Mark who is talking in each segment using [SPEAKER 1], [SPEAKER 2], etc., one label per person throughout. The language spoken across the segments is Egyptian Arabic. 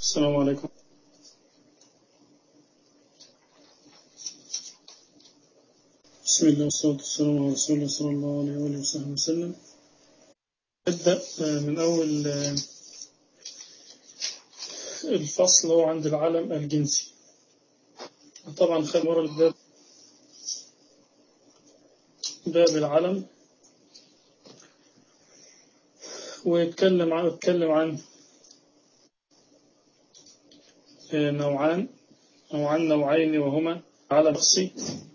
[SPEAKER 1] السلام عليكم بسم الله والصلاة والسلام على رسول الله صلى الله عليه وآله وصحبه وسلم نبدأ من أول الفصل هو عند العالم الجنسي طبعا خد مرة الباب باب العلم ويتكلم عن يتكلم عن نوعان أو عن نوعين وهما علم شخصي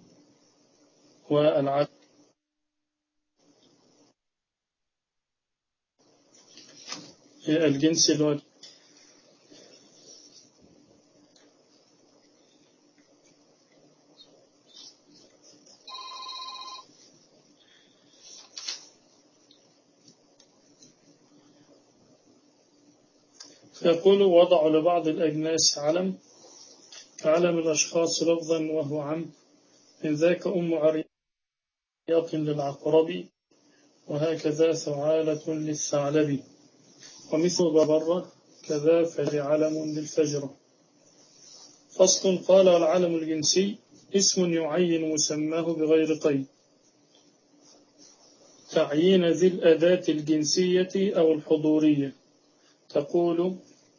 [SPEAKER 1] والعلم الجنسي اللي هو يقول وضع لبعض الأجناس علم كعلم الأشخاص لفظا وهو عم من ذاك أم عرياط للعقرب وهكذا ثعالة للثعلب ومثل برة كذا فلعلم للفجرة فصل قال العلم الجنسي اسم يعين مسماه بغير قيد تعيين ذي الأداة الجنسية أو الحضورية تقول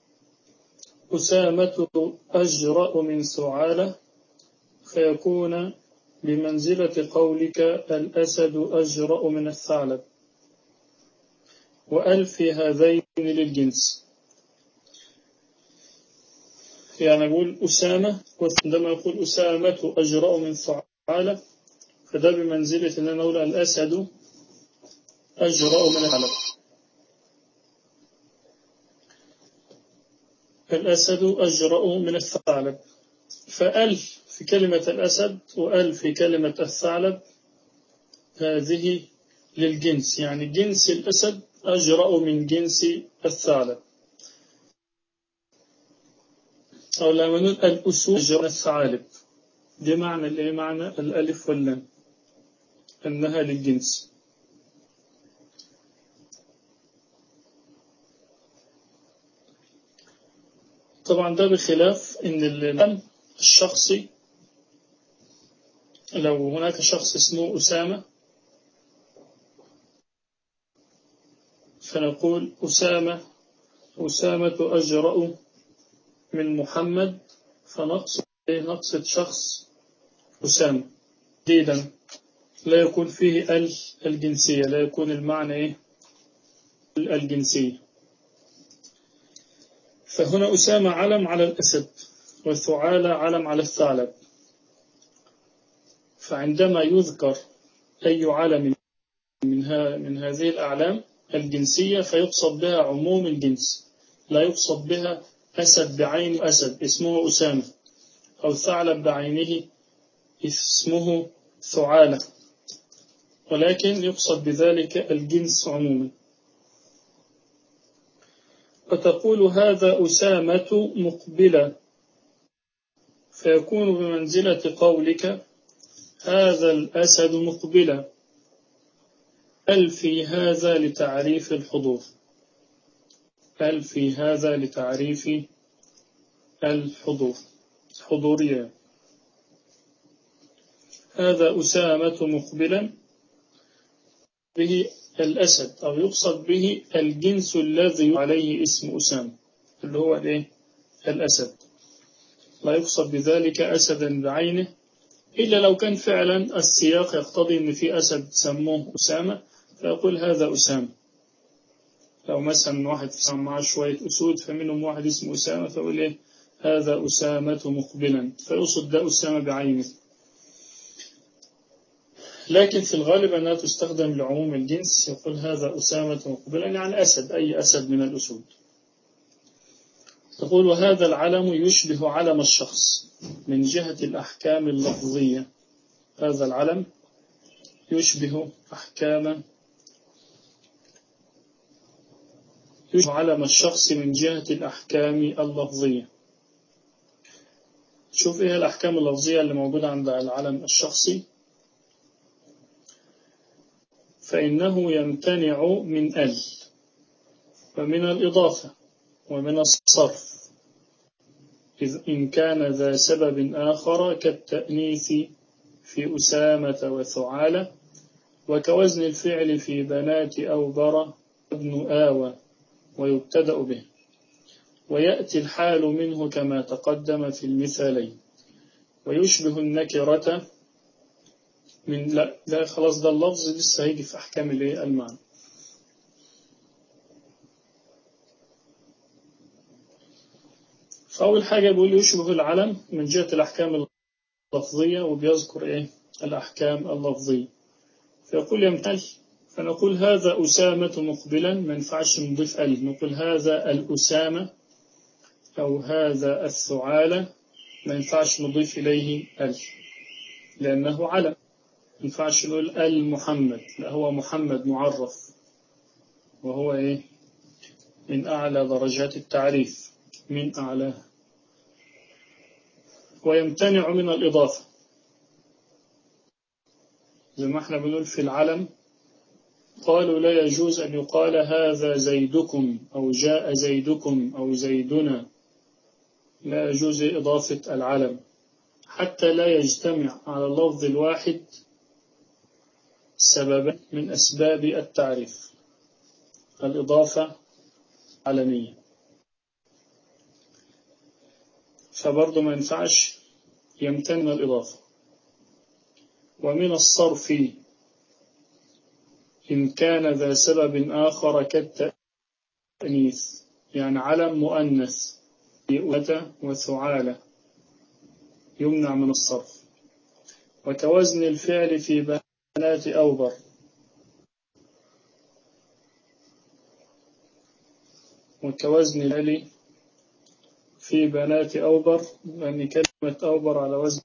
[SPEAKER 1] أسامة أجرأ من سعالة فيكون بمنزلة قولك الأسد أجرأ من الثعلب وألف هذين للجنس يعني أقول أسامة عندما يقول أسامة أجرأ من ثعالة فده بمنزلة أن أنا أقول الأسد أجرأ من الثعلب الأسد أجرأ من الثعلب فألف في كلمة الأسد وألف في كلمة الثعلب هذه للجنس يعني جنس الأسد أجرأ من جنس الثعلب أو لما نقول الأسود أجرأ الثعالب دي معنى الإيه معنى الألف واللام أنها للجنس طبعا ده بخلاف ان العلم الشخصي لو هناك شخص اسمه أسامة فنقول أسامة أسامة أجرأ من محمد فنقصد نقصد شخص أسامة جيدا لا يكون فيه ال الجنسية لا يكون المعنى إيه الجنسية فهنا أسامة علم على الأسد والثعالى علم على الثعلب فعندما يذكر أي علم من, من هذه الأعلام الجنسية فيقصد بها عموم الجنس لا يقصد بها أسد بعين أسد اسمه أسامة أو ثعلب بعينه اسمه ثعالة ولكن يقصد بذلك الجنس عموما فتقول هذا أسامة مقبلة فيكون بمنزلة قولك هذا الأسد مقبلة هل في هذا لتعريف الحضور هل في هذا لتعريف الحضور حضورية هذا أسامة مقبلا به الأسد أو يقصد به الجنس الذي عليه اسم أسامة اللي هو الايه الأسد لا يقصد بذلك أسدا بعينه إلا لو كان فعلا السياق يقتضي أن في أسد سموه أسامة فيقول هذا أسامة لو مثلا واحد معه شوية أسود فمنهم واحد اسمه أسامة فيقول إيه هذا أسامة مقبلا فيقصد ده أسامة بعينه لكن في الغالب أنها تستخدم لعموم الجنس يقول هذا أسامة مقبلا يعني أسد أي أسد من الأسود تقول وهذا العلم يشبه علم الشخص من جهة الأحكام اللفظية هذا العلم يشبه أحكام يشبه علم الشخص من جهة الأحكام اللفظية شوف إيه الأحكام اللفظية اللي موجودة عند العلم الشخصي فإنه يمتنع من ال ومن الإضافة ومن الصرف إذ إن كان ذا سبب آخر كالتأنيث في أسامة وثعالة وكوزن الفعل في بنات أوبر ابن آوى ويبتدأ به ويأتي الحال منه كما تقدم في المثالين ويشبه النكرة من لا, لا خلاص ده اللفظ لسه هيجي في أحكام المعنى فأول حاجة بيقول يشبه العلم من جهة الأحكام اللفظية وبيذكر إيه الأحكام اللفظية فيقول يمتل فنقول هذا أسامة مقبلا ما ينفعش نضيف ألف نقول هذا الأسامة أو هذا الثعالة ما ينفعش نضيف إليه ألف لأنه علم ما ينفعش نقول المحمد لا هو محمد معرف وهو إيه من أعلى درجات التعريف من أعلاها ويمتنع من الإضافة زي ما احنا بنقول في العلم قالوا لا يجوز أن يقال هذا زيدكم أو جاء زيدكم أو زيدنا لا يجوز إضافة العلم حتى لا يجتمع على اللفظ الواحد سببا من أسباب التعريف الإضافة علمية فبرضه ما ينفعش يمتن الإضافة ومن الصرف إن كان ذا سبب آخر كالتأنيث يعني علم مؤنث يؤتى وثعالة يمنع من الصرف وكوزن الفعل في بنات أوبر وكوزن الفعل في بنات أوبر لأن كلمة أوبر على وزن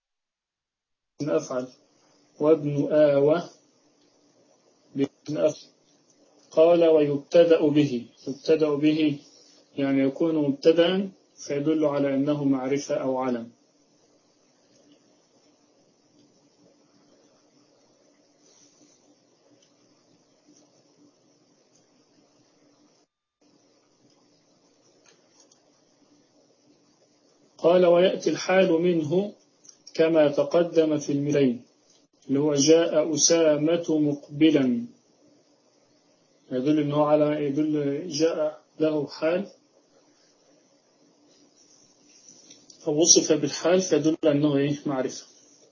[SPEAKER 1] أفعل وابن آوى قال ويبتدأ به يبتدأ به يعني يكون مبتدأ فيدل على أنه معرفة أو علم قال ويأتي الحال منه كما تقدم في المثلين اللي هو جاء أسامة مقبلا يدل أنه على يدل جاء له حال أو وصف بالحال فيدل أنه إيه معرفة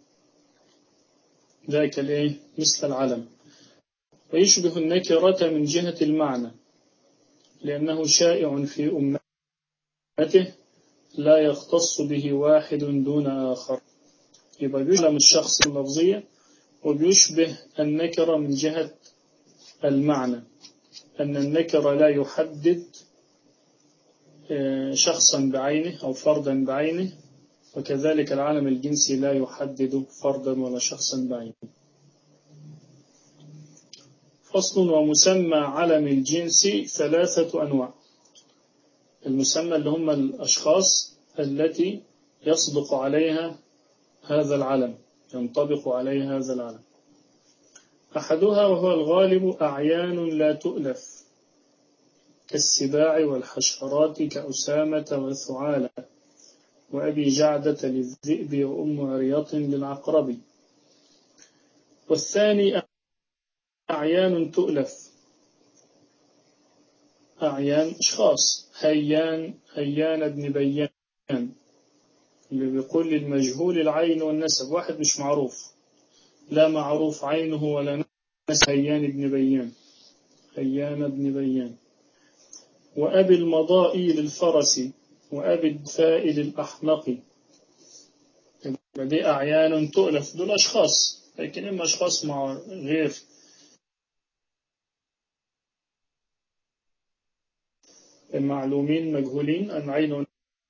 [SPEAKER 1] ذاك الإيه مثل العلم ويشبه النكرة من جهة المعنى لأنه شائع في أمته لا يختص به واحد دون آخر يبقى بيشبه الشخص اللفظية وبيشبه النكرة من جهة المعنى أن النكرة لا يحدد شخصا بعينه أو فردا بعينه وكذلك العالم الجنسي لا يحدد فردا ولا شخصا بعينه فصل ومسمى علم الجنس ثلاثة أنواع المسمى اللي هم الأشخاص التي يصدق عليها هذا العلم ينطبق عليها هذا العلم أحدها وهو الغالب أعيان لا تؤلف كالسباع والحشرات كأسامة وثعالة وأبي جعدة للذئب وأم عريط للعقرب والثاني أعيان تؤلف أعيان أشخاص هيان هيان ابن بيان اللي بيقول للمجهول العين والنسب واحد مش معروف لا معروف عينه ولا نسب هيان ابن بيان هيان ابن بيان وأبي المضاء للفرس وأبي الدفاء للأحمق دي أعيان تؤلف دول أشخاص لكن إما أشخاص مع غير معلومين مجهولين أن عين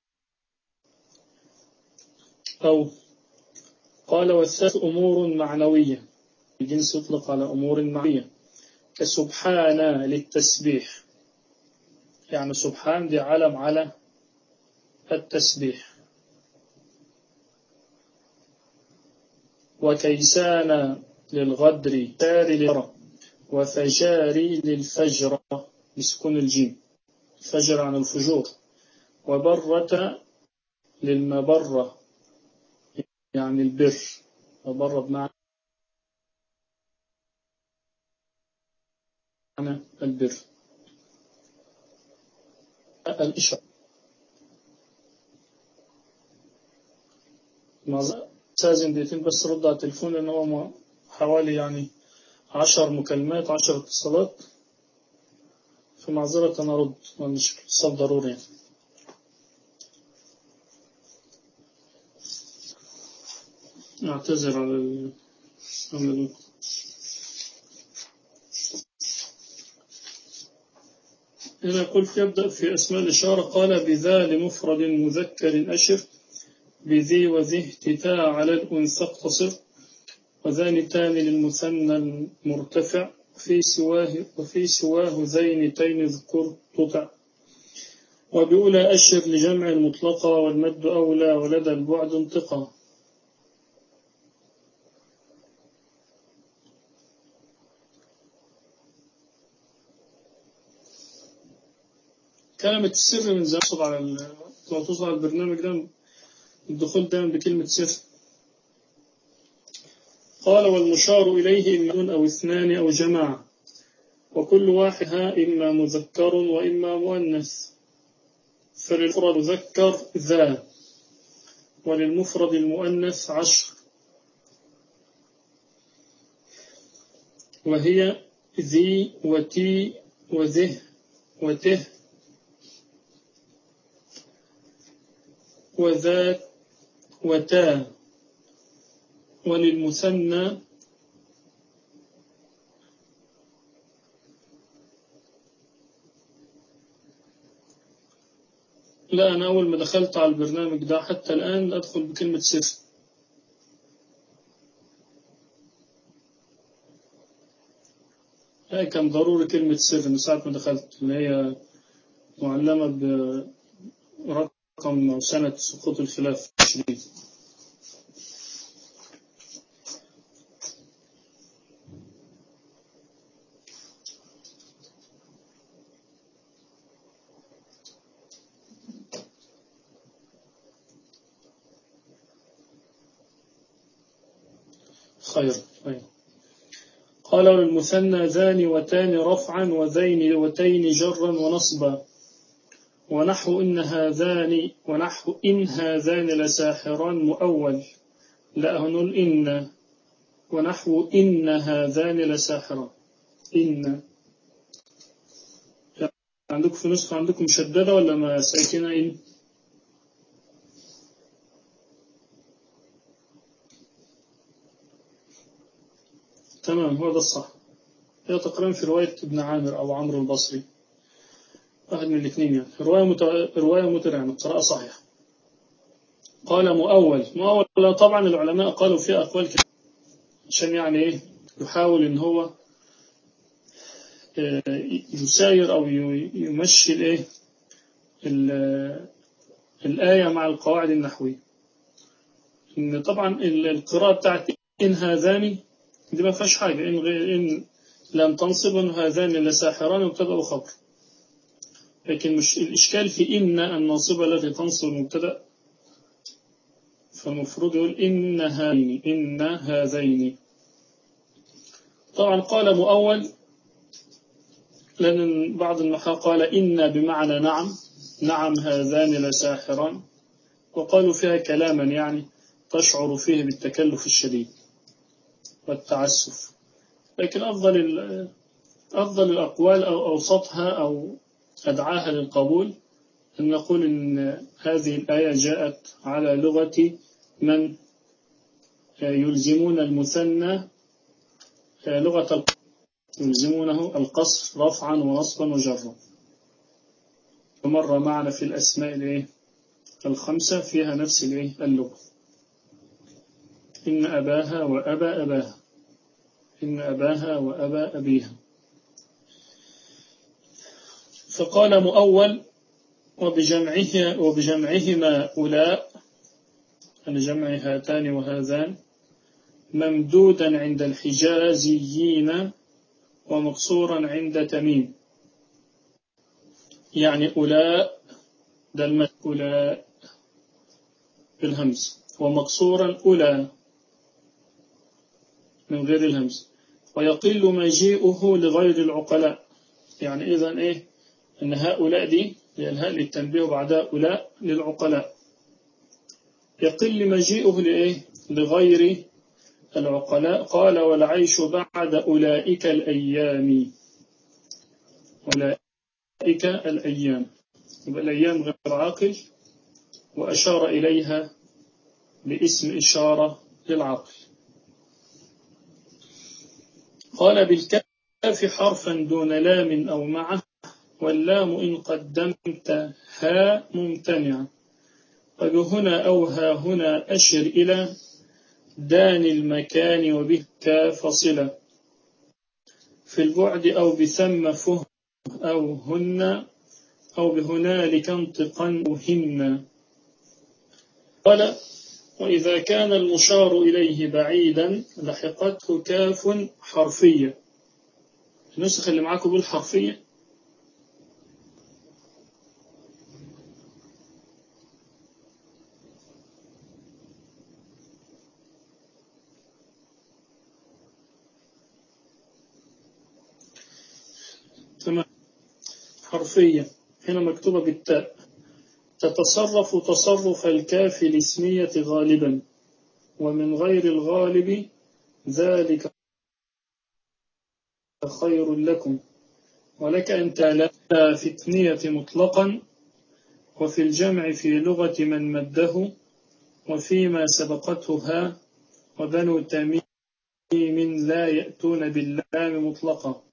[SPEAKER 1] أو قال والثالث أمور معنوية الجنس يطلق على أمور معنوية كسبحان للتسبيح يعني سبحان دي علم على التسبيح وكيسان للغدر تاري للغرة وفجاري للفجر بسكون الجيم فجر عن الفجور وبرة للمبرة يعني البر مبرة بمعنى البر الإشارة استاذن دقيقتين بس رد على التليفون لأن هو حوالي يعني عشر مكالمات عشر اتصالات فمعذرة أنا أرد مش اتصال ضروري يعني. أعتذر على ال... هنا قلت يبدأ في أسماء الإشارة قال بذا لمفرد مذكر أشر بذي وذي اهتتاء على الأنثى اقتصر وذان تان للمثنى المرتفع في سواه وفي سواه زينتين اذكر تطع وبأولى أشر لجمع المطلقة والمد أولى ولدى البعد انتقى كلمة السر من زمان على لو توصل على البرنامج ده الدخول دائما بكلمة سر قال والمشار إليه إما أو اثنان أو جماعة وكل واحدها إما مذكر وإما مؤنث فللمفرد مذكر ذا وللمفرد المؤنث عشر وهي ذي وتي وذه وته وذات وتا وللمثنى لا أنا أول ما دخلت على البرنامج ده حتى الآن أدخل بكلمة سر هي كان ضروري كلمة سر من ساعة ما دخلت اللي هي معلمة برقم سنة سقوط الخلاف 20 خير خير قال للمثنى ذان وتان رفعا وذين وتين جرا ونصبا ونحو إن هذان ونحو إن هذان لساحران مؤول لا هنقول إن ونحو إن هذان لساحران إن عندكم في نسخة عندكم مشددة ولا ما ساكنة إن تمام هو ده الصح هي تقريبا في رواية ابن عامر أو عمرو البصري واحد من الاثنين يعني رواية مت... رواية مترعمة قراءة صحيحة قال مؤول مؤول طبعا العلماء قالوا فيه أقوال كثيرة عشان يعني إيه يحاول إن هو يساير أو يمشي الإيه الآية مع القواعد النحوية إن طبعا القراءة بتاعت إن هذان دي ما فيهاش حاجة إن, غير إن لم تنصب هذان لساحران مبتدأ وخبر لكن مش الإشكال في إن الناصبة التي تنصب المبتدأ فالمفروض يقول إن هذين إن هذين طبعا قال مؤول لأن بعض النحاة قال إن بمعنى نعم نعم هذان لساحران وقالوا فيها كلاما يعني تشعر فيه بالتكلف الشديد والتعسف لكن أفضل أفضل الأقوال أو أوسطها أو أدعاها للقبول أن نقول أن هذه الآية جاءت على لغة من يلزمون المثنى لغة يلزمونه القصر رفعا ونصبا وجرا ومر معنا في الأسماء الإيه الخمسة فيها نفس الإيه اللغة إن أباها وأبا أباها إن أباها وأبا أبيها فقال مؤول وبجمعه وبجمعهما أولاء جمع هاتان وهذان ممدودا عند الحجازيين ومقصورا عند تميم يعني أولاء ده أولاء بالهمز ومقصورا أولى من غير الهمز ويقل مجيئه لغير العقلاء يعني إذا إيه أن هؤلاء دي الهاء للتنبيه بعدها أولاء للعقلاء يقل مجيئه لإيه لغير العقلاء قال والعيش بعد أولئك الأيام أولئك الأيام يبقى الأيام غير عاقل وأشار إليها باسم إشارة للعقل قال بالكاف حرفا دون لام أو معه واللام إن قدمت ها ممتنع وبهنا أو ها هنا أشر إلى دان المكان وبه كافصلة في البعد أو بثم فه أو هن أو بهنالك انطقا وهن قال وإذا كان المشار إليه بعيدا لحقته كاف حرفية النسخ اللي معاكم بالحرفية تمام حرفية هنا مكتوبة بالتاء تتصرف تصرف الكاف الاسمية غالبا ومن غير الغالب ذلك خير لكم ولك أن تلا في التنية مطلقا وفي الجمع في لغة من مده وفيما سبقته ها وبنو تميم لا يأتون باللام مطلقا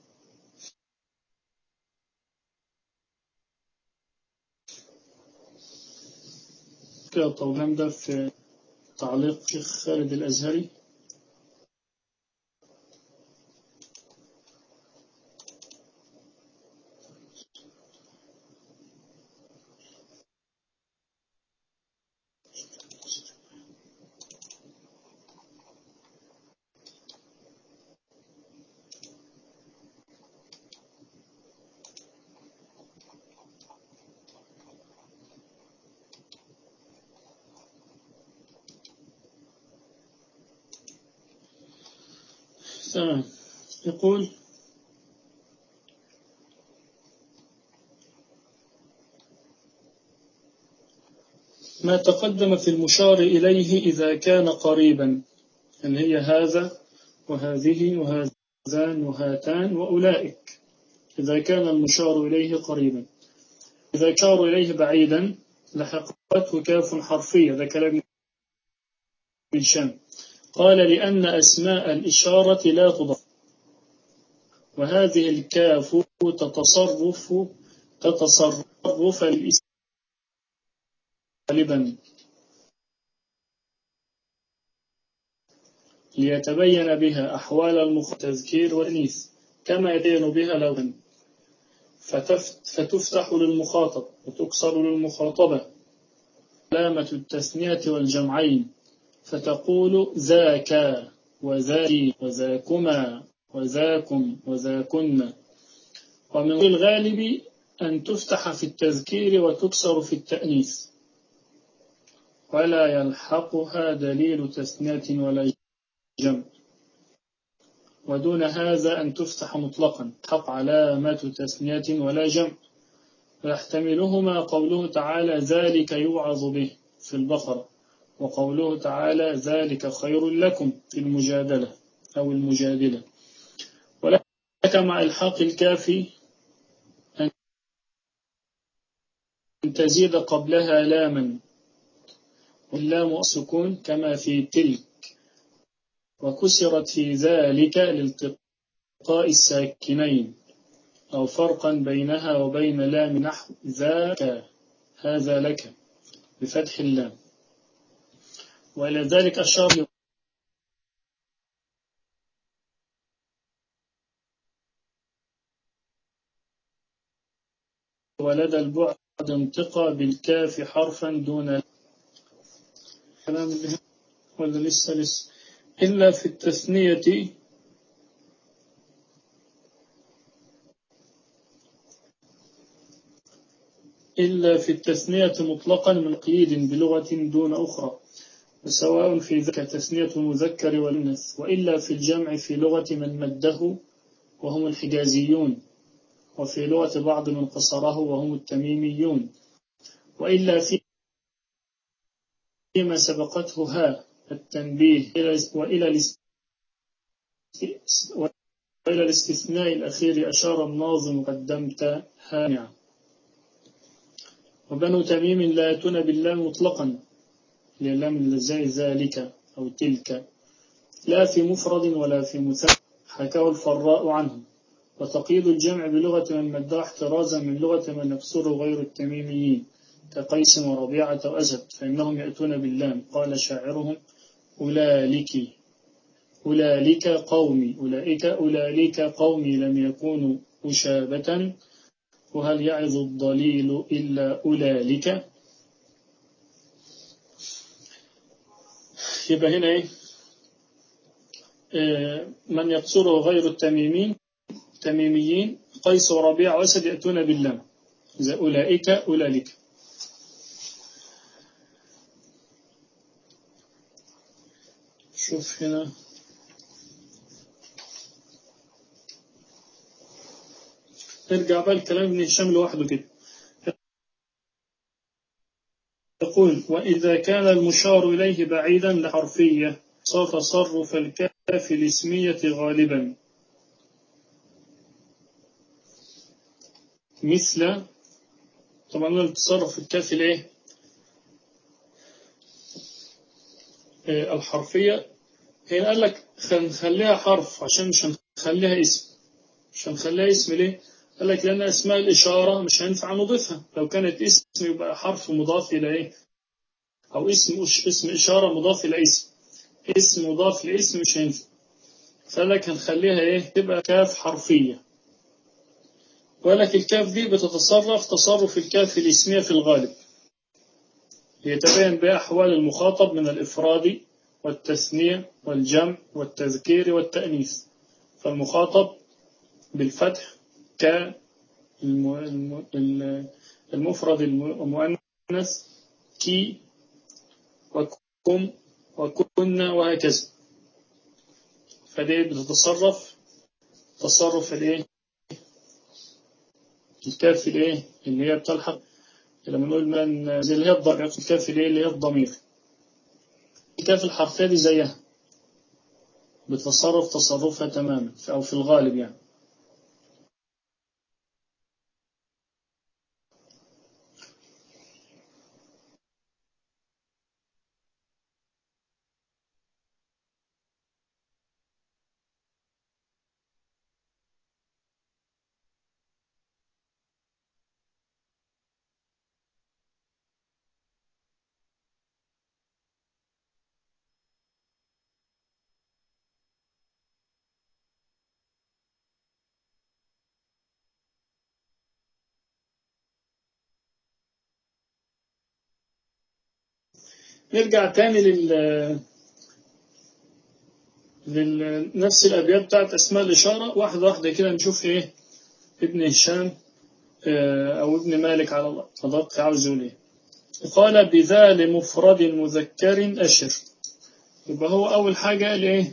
[SPEAKER 1] كده الطولان ده في تعليق شيخ خالد الأزهري تمام يقول ما تقدم في المشار إليه إذا كان قريبا أن هي هذا وهذه وهذان وهاتان وأولئك إذا كان المشار إليه قريبا إذا شار إليه بعيدا لحقته كاف حرفية ذا كلام من شام قال لأن أسماء الإشارة لا تضاف وهذه الكاف تتصرف تتصرف الاسم غالبا ليتبين بها أحوال المخ تذكير والأنيث كما يبين بها لو فتفتح للمخاطب وتكسر للمخاطبة علامة التثنية والجمعين فتقول ذاك وذاكي وذاكما وذاكم وذاكن ومن الغالب أن تفتح في التذكير وتكسر في التأنيث ولا يلحقها دليل تثنية ولا جمع ودون هذا أن تفتح مطلقا حق علامة تثنية ولا جمع ويحتملهما قوله تعالى ذلك يوعظ به في البقرة وقوله تعالى ذلك خير لكم في المجادلة أو المجادلة ولك مع الحاق الكافي أن تزيد قبلها لاما واللام سكون كما في تلك وكسرت في ذلك لالتقاء الساكنين أو فرقا بينها وبين لام نحو ذاك هذا لك بفتح اللام وإلى ذلك أشار ولدى البعد انتقى بالكاف حرفا دون كلام اللي ولا لسه لسه إلا في التثنية إلا في التثنية مطلقا من قيد بلغة دون أخرى وسواء في ذلك تثنية المذكر والأنث وإلا في الجمع في لغة من مده وهم الحجازيون وفي لغة بعض من قصره وهم التميميون وإلا في فيما سبقته ها التنبيه وإلى وإلى الاستثناء الأخير أشار الناظم قدمت هانع وبنو تميم لا يأتون باللام مطلقا للام زي ذلك أو تلك لا في مفرد ولا في مثنى حكاه الفراء عنه وتقييد الجمع بلغة من مدى احترازا من لغة من يكسر غير التميميين كقيس وربيعة وأسد فإنهم يأتون باللام قال شاعرهم أولئك أولئك قومي أولئك أولئك قومي لم يكونوا أشابة وهل يعظ الضليل إلا أولئك يبقى هنا إيه من يقصره غير التميمين تميميين قيس وربيع وأسد يأتون باللام إذا أولئك أولئك شوف هنا ارجع بقى الكلام ابن هشام لوحده كده يقول وإذا كان المشار إليه بعيدا لحرفية صار تصرف الكاف الاسمية غالبا مثل طبعا التصرف الكاف الايه الحرفية هنا قال لك نخليها حرف عشان مش هنخليها اسم مش هنخليها اسم ليه قال لك لأن أسماء الإشارة مش هينفع نضيفها لو كانت اسم يبقى حرف مضاف إلى إيه أو اسم اسم إشارة مضاف إلى اسم اسم مضاف لاسم مش هينفع فقال لك هنخليها إيه تبقى كاف حرفية ولك الكاف دي بتتصرف تصرف الكاف الاسمية في الغالب يتبين بأحوال المخاطب من الإفراد والتثنية والجمع والتذكير والتأنيث فالمخاطب بالفتح كالمفرد المؤنث كي وكم وكن وهكذا فدي بتتصرف تصرف الايه الكاف الايه اللي هي بتلحق لما نقول من زي اللي هي الضمير الكاف الايه اللي هي الضمير الكاف الحرفية دي زيها بتصرف تصرفها تماما أو في الغالب يعني نرجع تاني لل لنفس الأبيات بتاعت أسماء الإشارة واحدة واحدة كده نشوف إيه ابن هشام أو ابن مالك على الله أدق عاوز يقول إيه قال بذا لمفرد مذكر أشر يبقى هو أول حاجة قال إيه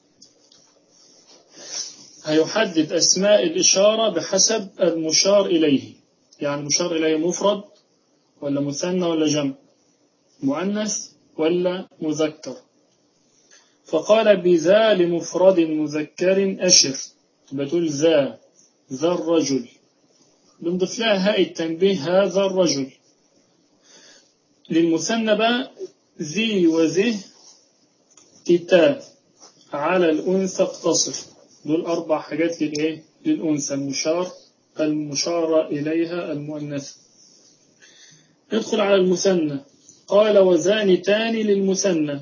[SPEAKER 1] هيحدد أسماء الإشارة بحسب المشار إليه يعني المشار إليه مفرد ولا مثنى ولا جمع مؤنث ولا مذكر فقال بذا لمفرد مذكر أشر بتقول ذا ذا الرجل بنضيف لها هاء التنبيه هذا الرجل للمثنى بقى ذي وذه تتا على الأنثى اقتصر دول أربع حاجات للإيه للأنثى المشار المشار إليها المؤنث ندخل على المثنى قال وذانتان للمثنى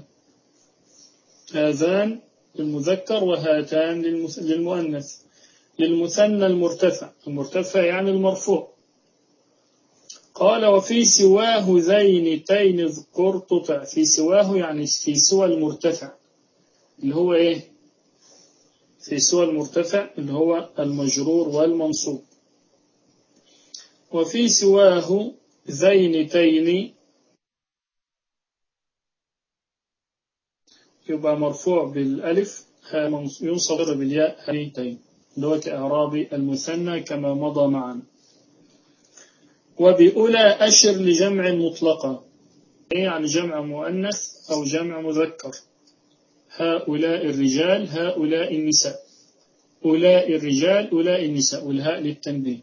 [SPEAKER 1] هذان للمذكر وهاتان للمؤنث للمثنى المرتفع المرتفع يعني المرفوع قال وفي سواه ذينتين اذكر تطع في سواه يعني في سوى المرتفع اللي هو ايه في سوى المرتفع اللي هو المجرور والمنصوب وفي سواه زينتين يبقى مرفوع بالألف ينصب بالياء هنيتين اللي هو كإعراب المثنى كما مضى معنا وبأولى أشر لجمع مطلقة يعني جمع مؤنث أو جمع مذكر هؤلاء الرجال هؤلاء النساء أولاء الرجال أولاء النساء والهاء للتنبيه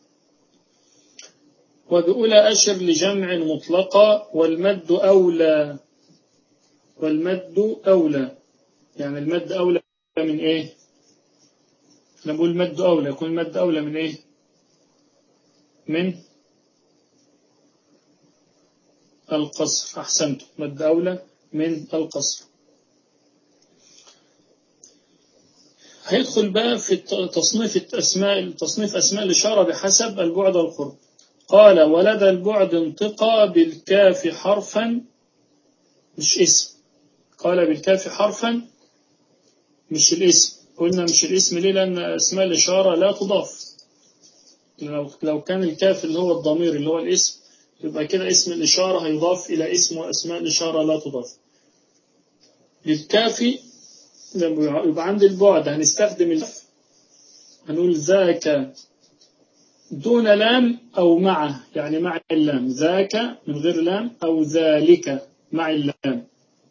[SPEAKER 1] وبأولى أشر لجمع مطلقة والمد أولى والمد أولى يعني المد أولى من إيه أنا بقول مد أولى يكون المد أولى من إيه من القصر أحسنت مد أولى من القصر هيدخل بقى في تصنيف الأسماء تصنيف أسماء الإشارة بحسب البعد والقرب قال ولدى البعد انتقى بالكاف حرفا مش اسم قال بالكاف حرفا مش الاسم قلنا مش الاسم ليه لأن أسماء الإشارة لا تضاف لو لو كان الكاف اللي هو الضمير اللي هو الاسم يبقى كده اسم الإشارة هيضاف إلى اسم وأسماء الإشارة لا تضاف بالكاف يبقى عند البعد هنستخدم الف هنقول ذاك دون لام أو مع يعني مع اللام ذاك من غير لام أو ذلك مع اللام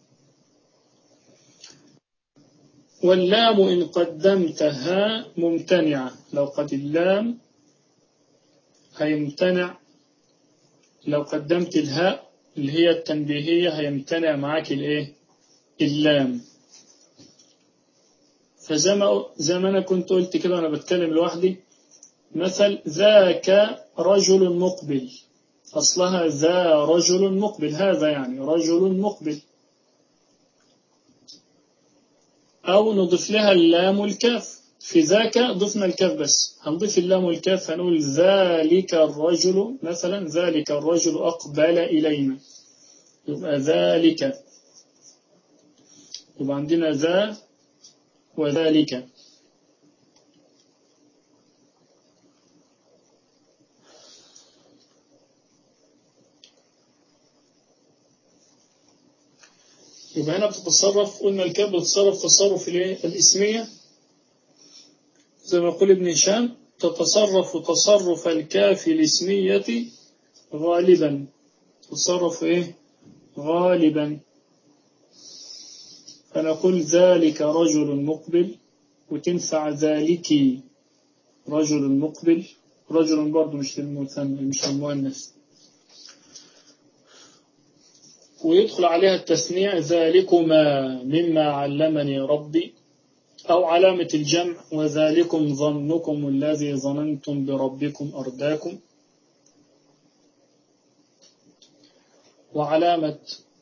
[SPEAKER 1] واللام إن قدمتها ممتنعة لو قد اللام هيمتنع لو قدمت الهاء اللي هي التنبيهية هيمتنع معاك الايه اللام فزي ما زي ما انا كنت قلت كده وانا بتكلم لوحدي مثل ذاك رجل مقبل اصلها ذا رجل مقبل هذا يعني رجل مقبل او نضيف لها اللام والكاف في ذاك ضفنا الكاف بس هنضيف اللام والكاف هنقول ذلك الرجل مثلا ذلك الرجل أقبل إلينا يبقى ذلك يبقى عندنا ذا وذلك يبقى هنا بتتصرف قلنا الكاف بتتصرف تصرف الاسمية زي ما يقول ابن هشام تتصرف تصرف الكاف الاسمية غالبا تصرف ايه غالبا فنقول ذلك رجل مقبل وتنفع ذلك رجل مقبل رجل برضه مش للمثنى مش للمؤنث ويدخل عليها التثنية ذلكما مما علمني ربي أو علامة الجمع وذلكم ظنكم الذي ظننتم بربكم أرداكم وعلامة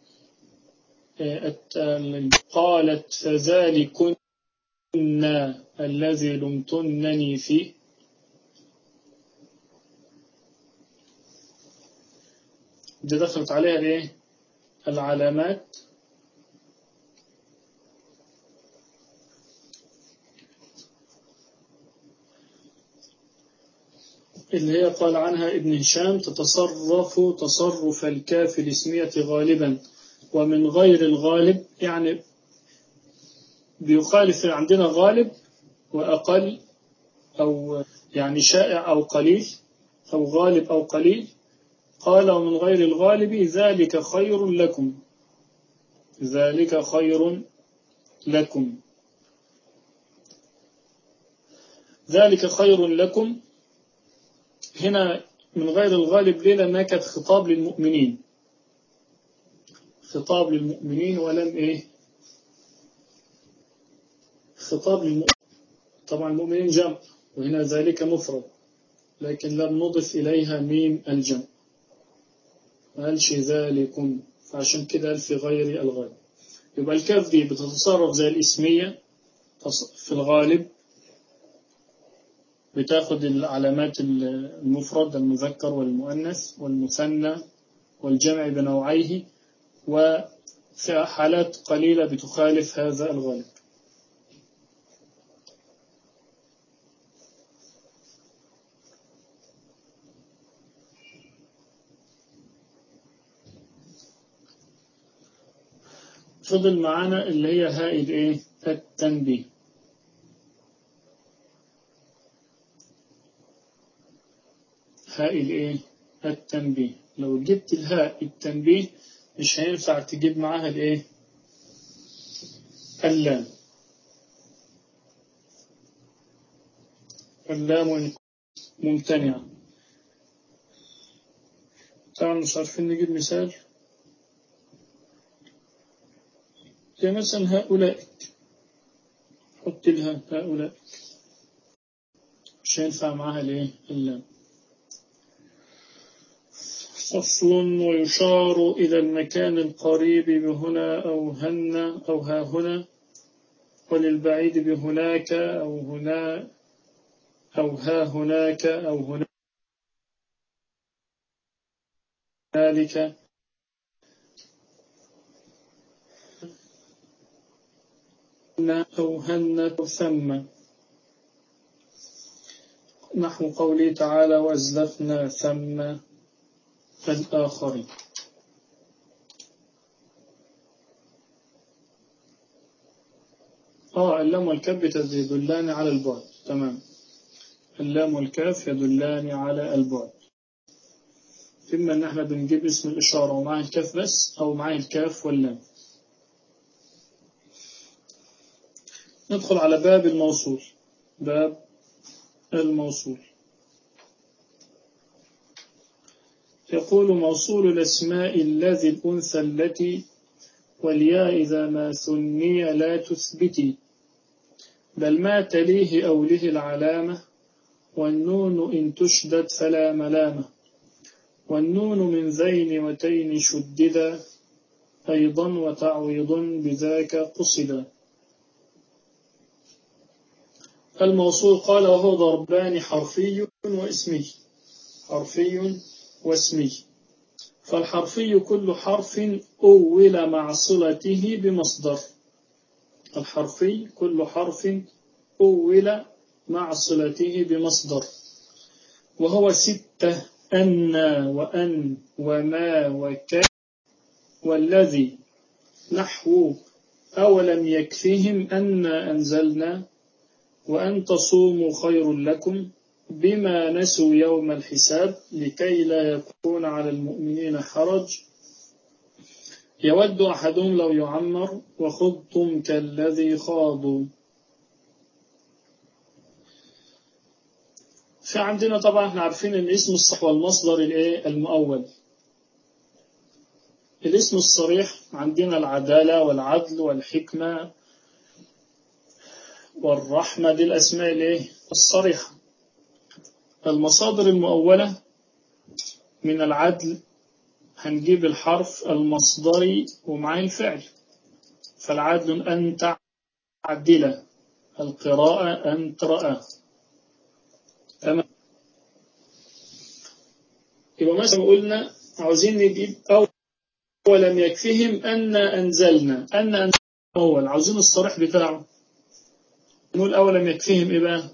[SPEAKER 1] قالت فذلكن الذي لمتنني فيه دي دخلت عليها الايه العلامات اللي هي قال عنها ابن هشام تتصرف تصرف الكاف الاسمية غالبا ومن غير الغالب يعني بيخالف عندنا غالب وأقل أو يعني شائع أو قليل أو غالب أو قليل قال ومن غير الغالب ذلك خير لكم ذلك خير لكم ذلك خير لكم هنا من غير الغالب ليه لأنها كانت خطاب للمؤمنين خطاب للمؤمنين ولم إيه خطاب للمؤمنين طبعا المؤمنين جمع وهنا ذلك مفرد لكن لم نضف إليها ميم الجمع ما قالش ذلكم فعشان كده قال في غير الغالب يبقى الكاف دي بتتصرف زي الاسمية في الغالب بتاخد العلامات المفرد المذكر والمؤنث والمثنى والجمع بنوعيه وفي حالات قليلة بتخالف هذا الغالب فضل معانا اللي هي هاء الايه التنبيه هاء الايه التنبيه لو جبت الهاء التنبيه مش هينفع تجيب معاها الايه اللام اللام ممتنعة طبعا مش عارفين نجيب مثال زي مثلا هؤلاء حط لها هؤلاء مش هينفع معاها الايه اللام فصل ويشار إلى المكان القريب بهنا أو هن أو ها هنا وللبعيد بهناك أو هنا أو ها هناك أو هنالك أو هن أو ثم نحو قوله تعالى وأزلفنا ثم الآخرين آه اللام والكاف يدلان على البعد تمام اللام والكاف يدلان على البعد إما إن احنا بنجيب اسم الإشارة ومعاه الكاف بس أو معاه الكاف واللام ندخل على باب الموصول باب الموصول يقول موصول الأسماء الذي الأنثى التي والياء إذا ما ثني لا تثبتي بل ما تليه أو له العلامة والنون إن تشدد فلا ملامة والنون من ذين وتين شددا أيضا وتعويض بذاك قصدا الموصول قال وهو ضربان حرفي واسمي حرفي واسمي فالحرفي كل حرف أول مع صلته بمصدر الحرفي كل حرف أول مع صلته بمصدر وهو ستة أن وأن وما وك والذي نحو أولم يكفيهم أن أنزلنا وأن تصوموا خير لكم بما نسوا يوم الحساب لكي لا يكون على المؤمنين حرج يود أحدهم لو يعمر وخضتم كالذي خاضوا في عندنا طبعا احنا عارفين ان الاسم الصح والمصدر الايه المؤول الاسم الصريح عندنا العدالة والعدل والحكمة والرحمة دي الأسماء الايه الصريحة المصادر المؤولة من العدل هنجيب الحرف المصدري ومعاه الفعل فالعدل أن تعدل القراءة أن ترأى تمام يبقى مثلا قلنا عاوزين نجيب أولم يكفيهم أن أنزلنا أن أنزلنا أول عاوزين الصريح بتاعه نقول أولم يكفيهم إيه بقى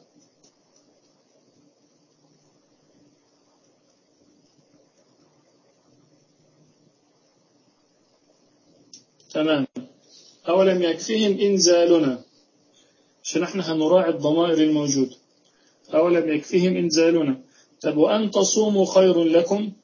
[SPEAKER 1] تمام أولم يكفيهم إنزالنا عشان احنا هنراعي الضمائر الموجودة أولم يكفيهم إنزالنا طب وأن تصوموا خير لكم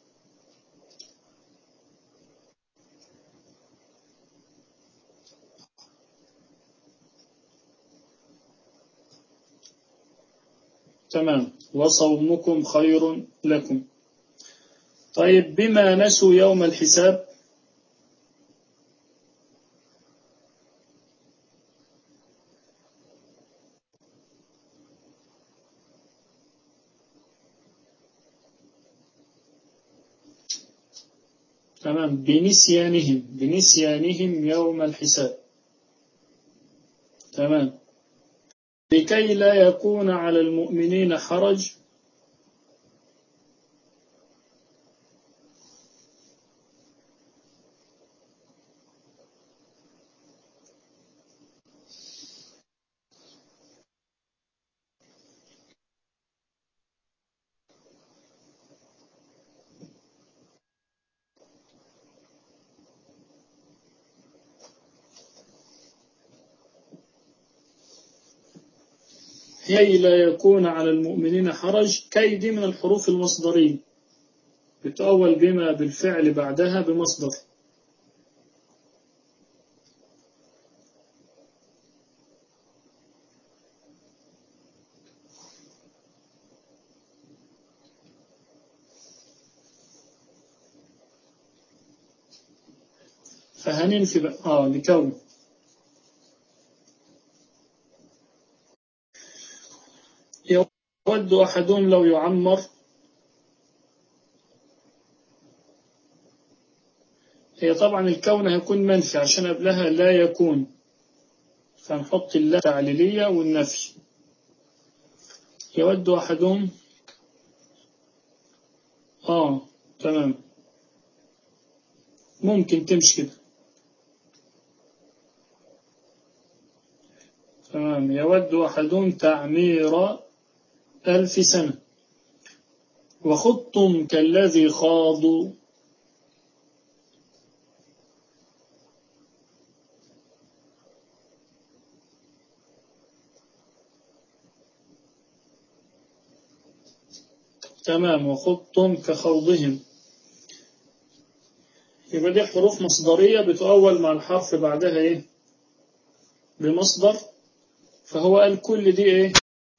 [SPEAKER 1] تمام وصومكم خير لكم طيب بما نسوا يوم الحساب تمام بنسيانهم بنسيانهم يوم الحساب تمام لكي لا يكون على المؤمنين حرج كي لا يكون على المؤمنين حرج كي دي من الحروف المصدرية بتؤول بما بالفعل بعدها بمصدر فهننفي بقى اه لكون يود أحدهم لو يعمر هي طبعا الكون هيكون منفي عشان قبلها لا يكون فنحط اللا تعليلية والنفي يود أحدهم آه تمام ممكن تمشي كده تمام يود أحدهم تعمير ألف سنة وخضتم كالذي خاضوا تمام وخضتم كخوضهم يبقى دي حروف مصدرية بتؤول مع الحرف بعدها ايه بمصدر فهو قال كل دي ايه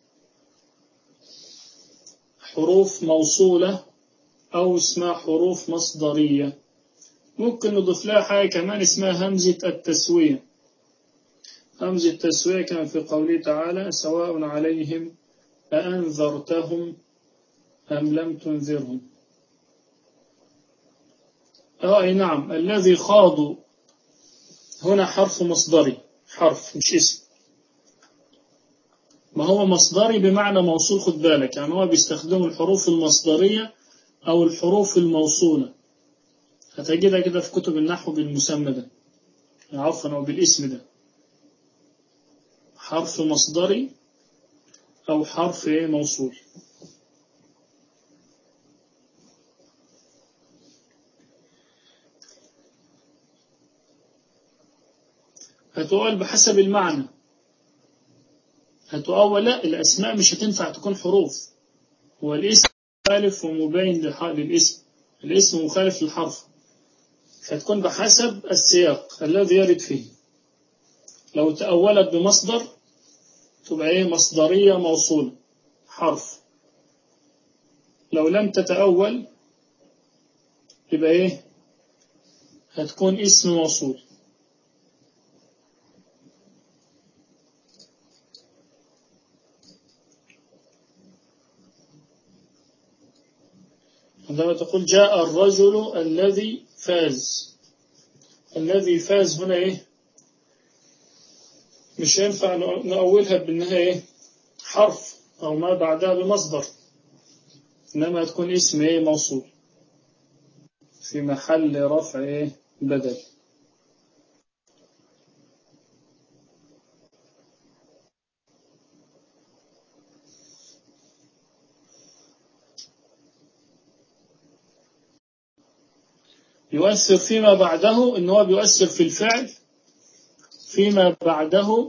[SPEAKER 1] حروف موصولة او اسمها حروف مصدرية ممكن نضيف لها حاجة كمان اسمها همزة التسوية همزة التسوية كان في قوله تعالى سواء عليهم أأنذرتهم أم لم تنذرهم اه اي نعم الذي خاضوا هنا حرف مصدري حرف مش اسم ما هو مصدري بمعنى موصول خد بالك يعني هو بيستخدموا الحروف المصدرية أو الحروف الموصولة هتجدها كده في كتب النحو بالمسمى ده عفوا أو بالاسم ده حرف مصدري أو حرف إيه موصول هتؤول بحسب المعنى هتؤول لا الأسماء مش هتنفع تكون حروف هو الاسم مخالف ومبين للاسم الاسم مخالف للحرف فتكون بحسب السياق الذي يرد فيه لو تأولت بمصدر تبقى ايه مصدرية موصولة حرف لو لم تتأول يبقى ايه هتكون اسم موصول عندما تقول جاء الرجل الذي فاز الذي فاز هنا ايه مش ينفع نأولها بأنها ايه حرف أو ما بعدها بمصدر إنما تكون اسم ايه موصول في محل رفع ايه بدل يؤثر فيما بعده ان هو بيؤثر في الفعل فيما بعده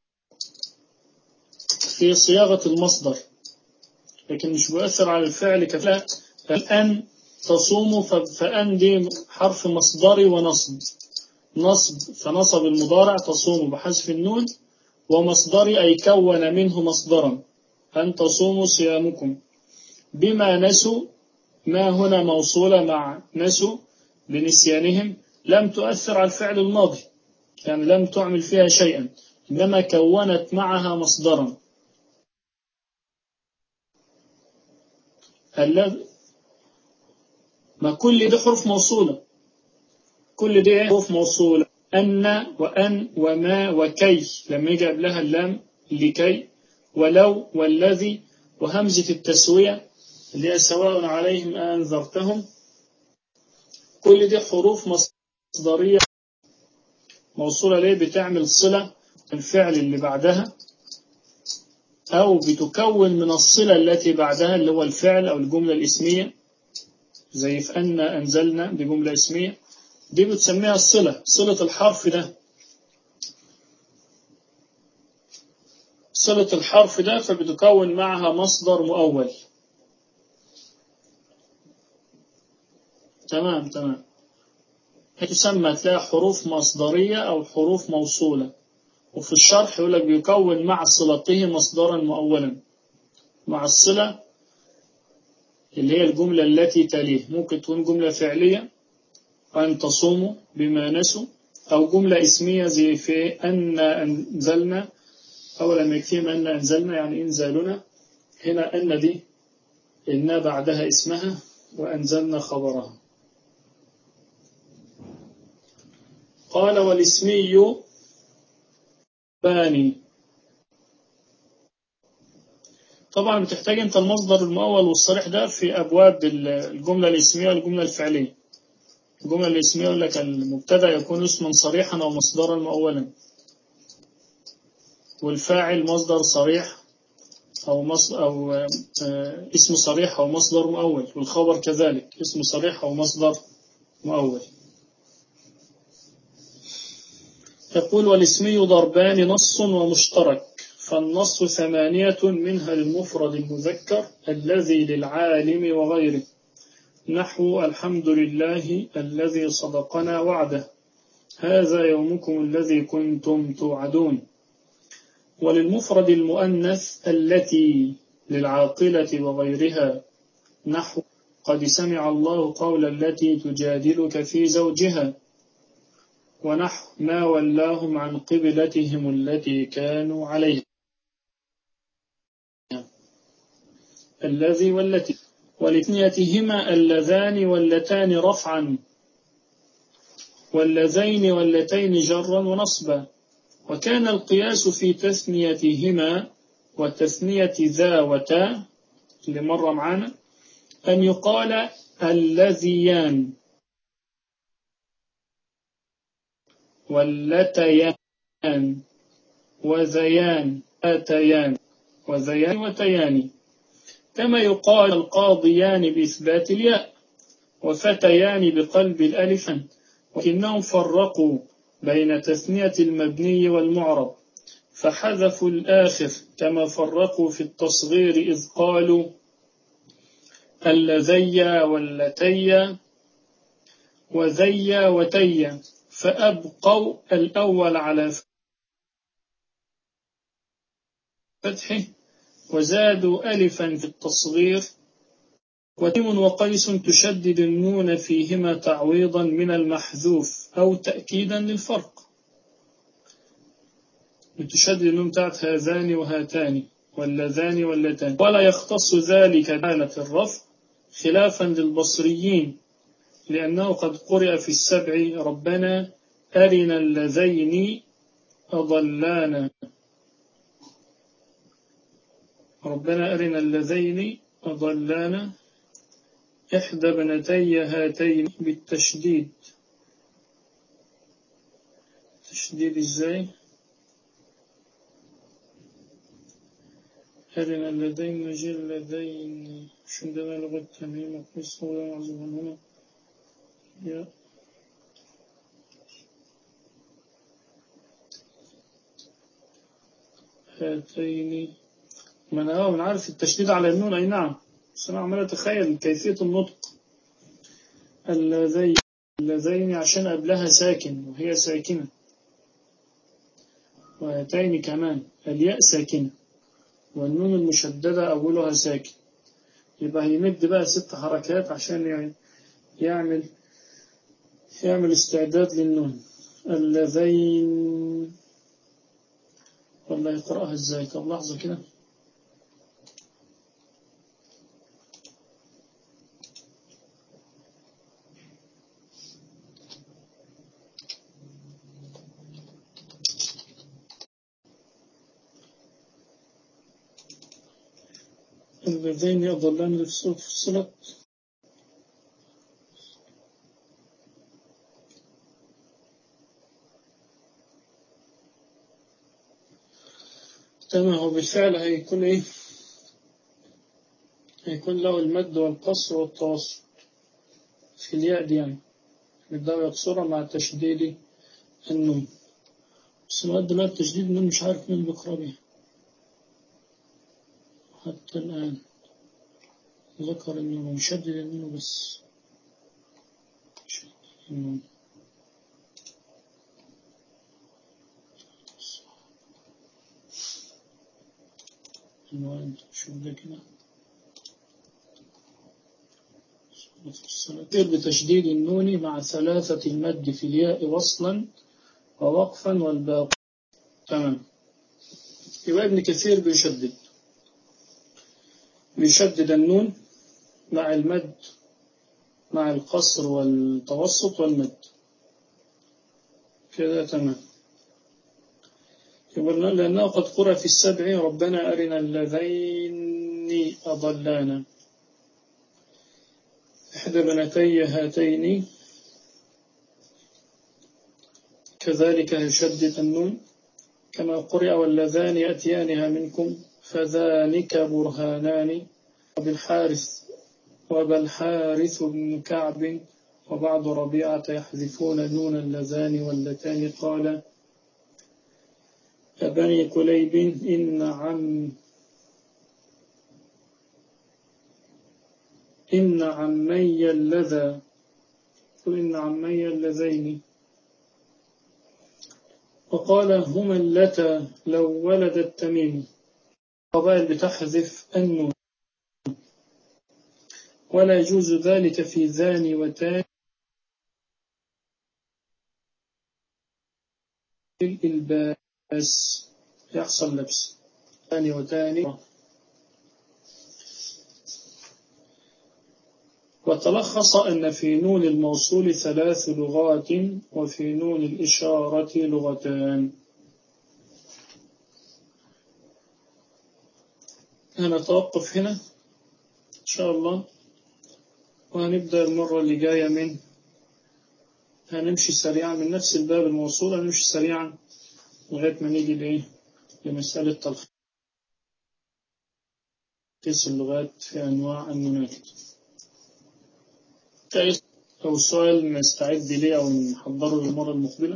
[SPEAKER 1] في صياغة المصدر لكن مش بيؤثر على الفعل كفلا فالآن تصوم فأن دي حرف مصدري ونصب نصب فنصب المضارع تصوم بحذف النون ومصدري أي كون منه مصدرا أن تصوموا صيامكم بما نسوا ما هنا موصولة مع نسوا بنسيانهم لم تؤثر على الفعل الماضي يعني لم تعمل فيها شيئا إنما كونت معها مصدرا الذي ما كل دي حروف موصولة كل دي حروف موصولة أن وأن وما وكي لما يجي قبلها اللام لكي ولو والذي وهمزة التسوية اللي هي سواء عليهم أنذرتهم كل دي حروف مصدرية موصولة ليه بتعمل صلة الفعل اللي بعدها أو بتكون من الصلة التي بعدها اللي هو الفعل أو الجملة الاسمية زي في أن أنزلنا دي جملة اسمية دي بتسميها الصلة صلة الحرف ده صلة الحرف ده فبتكون معها مصدر مؤول تمام تمام تسمى تلاقي حروف مصدرية أو حروف موصولة وفي الشرح يقول لك بيكون مع صلته مصدرا مؤولا مع الصلة اللي هي الجملة التي تليه ممكن تكون جملة فعلية أن تصوموا بما نسوا أو جملة اسمية زي في أن أنزلنا أولا يكفيهم أن أنزلنا يعني إنزالنا هنا أن دي إن بعدها اسمها وأنزلنا خبرها قال والاسمي باني طبعا بتحتاج انت المصدر المؤول والصريح ده في ابواب الجمله الاسميه والجمله الفعليه الجمله الاسميه يقول لك المبتدا يكون اسما صريحا او مصدرا مؤولا والفاعل مصدر صريح او مص او اسم صريح او مصدر مؤول والخبر كذلك اسم صريح او مصدر مؤول يقول والاسمي ضربان نص ومشترك فالنص ثمانية منها المفرد المذكر الذي للعالم وغيره نحو الحمد لله الذي صدقنا وعده هذا يومكم الذي كنتم توعدون وللمفرد المؤنث التي للعاقلة وغيرها نحو قد سمع الله قول التي تجادلك في زوجها ونحو ما ولاهم عن قبلتهم التي كانوا عليها الذي والتي ولثنيتهما اللذان واللتان رفعا واللذين واللتين جرا ونصبا وكان القياس في تثنيتهما وتثنية ذا وتا اللي مر معانا أن يقال اللذيان واللتيان وذيان آتيان وذيان وتيان كما يقال القاضيان بإثبات الياء وفتيان بقلب الألف ولكنهم فرقوا بين تثنية المبني والمعرب فحذفوا الآخر كما فرقوا في التصغير إذ قالوا اللذي واللتي وذي وتي فأبقوا الأول على فتحه وزادوا ألفا في التصغير وتيم وقيس تشدد النون فيهما تعويضا من المحذوف أو تأكيدا للفرق تشدد النون بتاعت هذان وهاتان واللذان واللتان ولا يختص ذلك دالة الرفع خلافا للبصريين لأنه قد قرئ في السبع ربنا أرنا اللذين أضلانا ربنا أرنا اللذين أضلانا إحدى بنتي هاتين بالتشديد تشديد إزاي أرنا اللذين نجي اللذين شندنا لغة تميم وقصة ولا معزوبا هنا يا هاتين من اه من عارف التشديد على النون اي نعم بس انا عمال اتخيل كيفية النطق اللذين اللذين عشان قبلها ساكن وهي ساكنة وهاتين كمان الياء ساكنة والنون المشددة أولها ساكن يبقى هيمد بقى ست حركات عشان يعني يعمل يعمل استعداد للنون اللذين والله يقرأها ازاي طب لحظة كده اللذين يضلان في الصلاة تمام هو بالفعل هيكون ايه هيكون له المد والقصر والتوسط في الياء دي يعني يبدأوا يقصرها مع تشديد النون بس لغاية دلوقتي تشديد النون مش عارف مين بيقرا بيها حتى الآن ذكر إنه مشدد النون بس مشدد النون عنوان شوف ده كده السنتين بتشديد النون مع ثلاثة المد في الياء وصلا ووقفا والباقي تمام يبقى ابن كثير بيشدد بيشدد النون مع المد مع القصر والتوسط والمد كده تمام يقولنا لأنه قد قرأ في السبع ربنا أرنا اللذين أضلانا إحدى بنتي هاتين كذلك يشدد النون كما قرئ واللذان يأتيانها منكم فذلك برهانان وبالحارث وبالحارث بن كعب وبعض ربيعة يحذفون نون اللذان واللتان قال بني كليب إن عم إن عمي اللذا إن عمي اللذين وقال هما اللتا لو ولد التميم قبائل بتحذف النون ولا يجوز ذلك في ذان وتان الإلباس يحصل لبس ثاني وتاني وتلخص أن في نون الموصول ثلاث لغات وفي نون الإشارة لغتان هنتوقف هنا إن شاء الله وهنبدأ المرة اللي جاية من هنمشي سريعا من نفس الباب الموصول هنمشي سريعا لغاية ما نيجي لإيه لمسألة تلخيص اللغات في أنواع النونات أو سؤال نستعد ليه أو نحضره للمرة المقبلة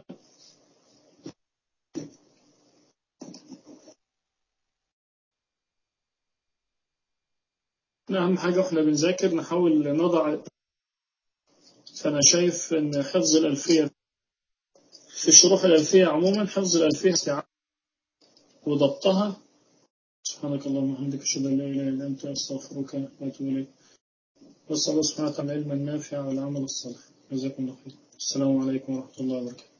[SPEAKER 1] أهم حاجة إحنا بنذاكر نحاول نضع فأنا شايف إن حفظ الألفية في شروح الألفية عموما حفظ الألفية وضبطها سبحانك اللهم وبحمدك أشهد أن لا إله إلا أنت أستغفرك وأتوب إليك وصلى الله سبحانه وتعالى العلم النافع والعمل الصالح جزاكم الله خير السلام عليكم ورحمة الله وبركاته